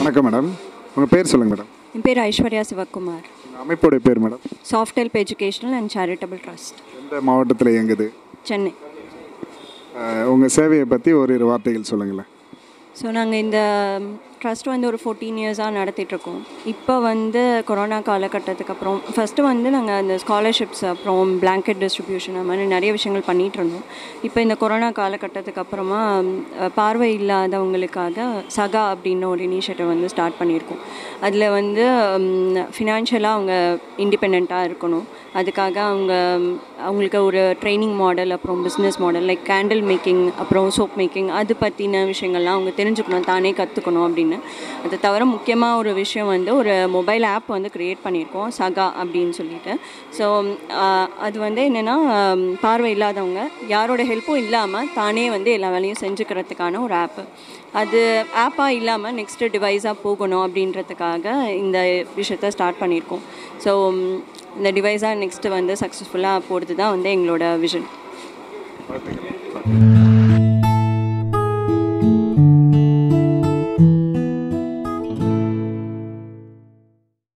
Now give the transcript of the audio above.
வணக்கம் மேடம் உங்கள் பேர் சொல்லுங்கள் மேடம் என் பேர் ஐஸ்வர்யா சிவகுமார் உங்கள் அமைப்போடைய பேர் madam soft help educational and charitable trust எந்த மாவட்டத்தில் இயங்குது சென்னை உங்கள் சேவையை பற்றி ஓரிரு வார்த்தைகள் சொல்லுங்களேன் ஸோ நாங்கள் இந்த ட்ரஸ்ட் வந்து ஒரு ஃபோர்டீன் இயர்ஸாக நடத்திட்டுருக்கோம் இப்போ வந்து கொரோனா காலகட்டத்துக்கு அப்புறம் ஃபஸ்ட்டு வந்து நாங்கள் அந்த ஸ்காலர்ஷிப்ஸ் அப்புறம் பிளாங்கெட் டிஸ்ட்ரிபியூஷன் அது மாதிரி நிறைய விஷயங்கள் பண்ணிகிட்டு இருந்தோம் இப்போ இந்த கொரோனா காலகட்டத்துக்கு அப்புறமா அஹ், பார்வை இல்லாதவங்களுக்காக சகா அப்படின்னு ஒரு இனிஷியேட்டிவ் வந்து ஸ்டார்ட் பண்ணியிருக்கோம் அதில் வந்து ஃபினான்ஷியலாக அவங்க இண்டிபெண்ட்டாக இருக்கணும் அதுக்காக அவங்க ம், அவங்களுக்கு ஒரு ட்ரைனிங் மாடல் அப்புறம் business model like candle making அப்புறம் சோப் மேக்கிங் அது பற்றின விஷயங்கள்லாம் அவங்க தெரிஞ்சுக்கணும் தானே கற்றுக்கணும் அப்படின்னு அது தவிர முக்கியமாக ஒரு விஷயம் வந்து ஒரு மொபைல் ஆப் வந்து க்ரியேட் பண்ணியிருக்கோம் சகா அப்படின்னு சொல்லிட்டு ஸோ அது வந்து என்னென்னா பார்வை இல்லாதவங்க யாரோட ஹெல்ப்பும் இல்லாமல் தானே வந்து எல்லா வேலையும் செஞ்சுக்கிறதுக்கான ஒரு ஆப்பு அது ஆப்பாக இல்லாமல் நெக்ஸ்ட்டு டிவைஸாக போகணும் அப்படின்றதுக்காக இந்த விஷயத்த ஸ்டார்ட் பண்ணியிருக்கோம் ஸோ இந்த டிவைஸாக நெக்ஸ்ட்டு வந்து சக்ஸஸ்ஃபுல்லாக போகிறது தான் வந்து எங்களோட விஷன்